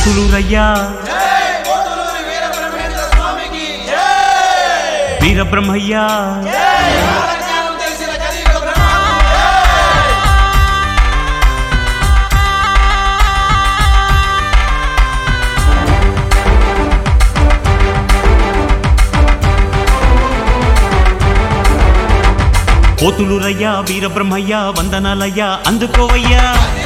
పోతులూరయ్యా వీరబ్రహ్మయ్యా పోతులూరయ్యా వీరబ్రహ్మయ్యా వందనాలయ్యా అందుకోవయ్యా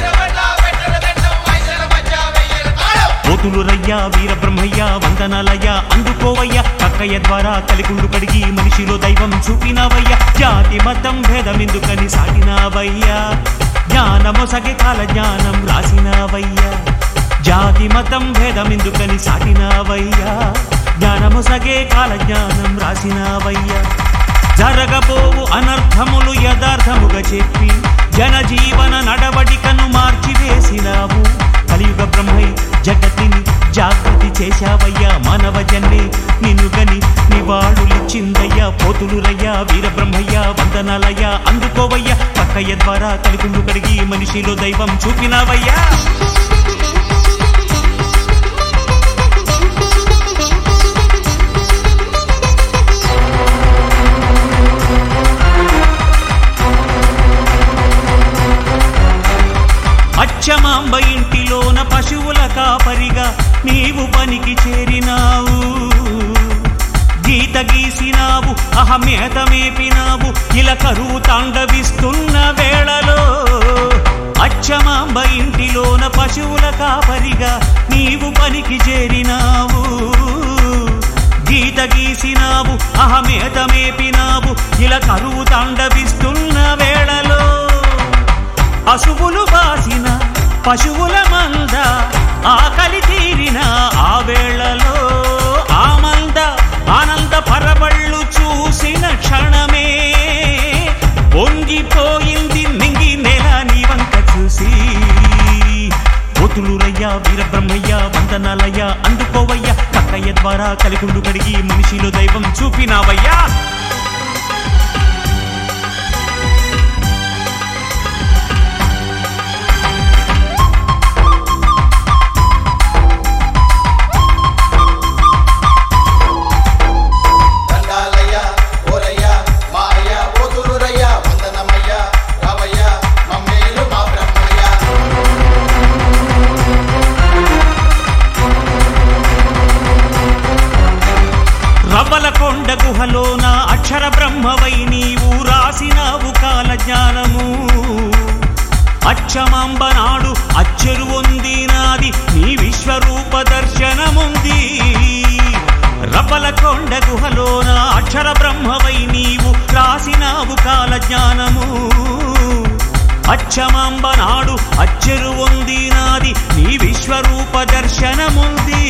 పోతులూరయ్యా వీరబ్రహ్మయ్యా వందనాలయ్యా అందుకోవయ్యా కక్కయ్య ద్వారా కలిగుండు కడిగి మనిషిలో దైవం చూపినావయ్యా జాతి మతం భేదమెందుకని సాగినావయ్యా జ్ఞానమొసగే కాల జ్ఞానం రాసినావయ్యా జాతి మతం భేదమెందుకని సాటినావయ్యా జ్ఞానమొసగే కాల జ్ఞానం రాసినావయ్యా జరగబోవు అనర్థములు యథార్థముగా చెప్పి జనజీవన నడవడికను మార్చివేసినావు కలియుగ బ్రహ్మై జగతిని జాగృతి చేశావయ్యా మానవ జన్మే నిన్ను గని నివాళులిచ్చిందయ్యా పోతులురయ్యా వీరబ్రహ్మయ్యా వందనాలయ్యా అందుకోవయ్యా పక్కయ్య ద్వారా కలిగుండు కడిగి మనిషిలో దైవం చూపినావయ్యా అచ్చమాంబ ఇంటిలోన పశువుల కాపరిగా నీవు పనికి చేరినావు గీత గీసినావు అహమేత మేపినావు ఇలా కరువు తాండవిస్తున్న వేళలో అచ్చమాంబ ఇంటిలోన పశువుల కాపరిగా నీవు పనికి చేరినావు గీత గీసినావు అహమేత మేపినావు ఇలా కరువు తాండవిస్తున్న వేళలో అశువులు బాసిన పశువుల మంద ఆకలి తీరిన ఆ వేళలో ఆ మంద ఆనంద పరబళ్ళు చూసిన క్షణమే పొంగిపోయింది నింగి నెల నీ వంక చూసి పోతులూరయ్యా వీరబ్రహ్మయ్య వందనాలయ్యా అందుకోవయ్యా కక్కయ్య ద్వారా కలిగుండు కడిగి మనిషిలో దైవం చూపినావయ్యా దండాలయ్య ఓరయ్య మా అయ్య పోతులురయ్య వందనమయ్య రావయ్య మమ్మేలు మా బ్రహ్మయ్య రవ్వల కొండ గుహలోన అక్షర బ్రహ్మవై నీవు రాసినావు కాల జ్ఞానము అచ్చమాంబ నాడు అచ్చెరు ఉంది నాది నీ విశ్వరూప దర్శనముంది రవ్వల కొండ గుహలోన అక్షర బ్రహ్మవై నీవు రాసినావు కాల జ్ఞానము అచ్చమాంబ నాడు అచ్చెరు ఉంది నాది నీ విశ్వరూప దర్శనముంది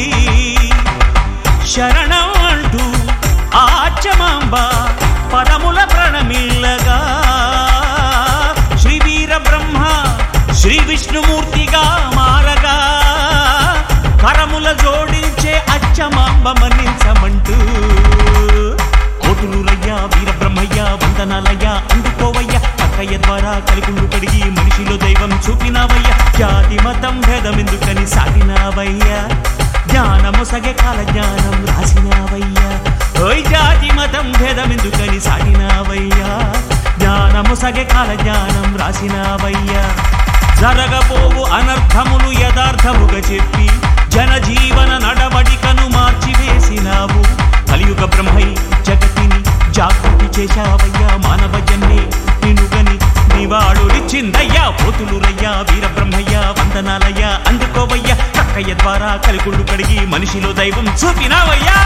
శరణం అంటూ ఆచమాంబ పదముల ప్రణమిల్లగా శ్రీ వీర బ్రహ్మ శ్రీ విష్ణుమూర్తిగా మారగా కరముల జోడించే అచ్చమాంబ మన్నించమంటూ కోటులూరయ్యా వీరబ్రహ్మయ్య వందనాలయ్యా అందుకోవయ్యా అక్కయ్య ద్వారా కలిగుండు కడిగి మనిషిలో దైవం చూపినావయ్యా జాతి మతం భేదమెందుకని సాగినావయ్యా జ్ఞానము సగే కాల జ్ఞానం రాసినావయ్యా ఓయ్ జాతి మతం భేదమెందుకని సాగినావయ్యా జ్ఞానము సగే కాల జ్ఞానం రాసినావయ్యా జరగబోవు అనర్థములు యథార్థముగా చెప్పి జనజీవన నడవడికను మార్చివేసినావు కలియుగ బ్రహ్మై జగతిని జాగృతి చేశావయ్యా మానవ జన్మే నినుగని నివాళులిచ్చిందయ్యా పోతులురయ్యా వీరబ్రహ్మయ్యా వందనాలయ్యా అందుకోవయ్యా కక్కయ్య ద్వారా కలిగుళ్ళు కడిగి మనిషిలో దైవం చూపినావయ్యా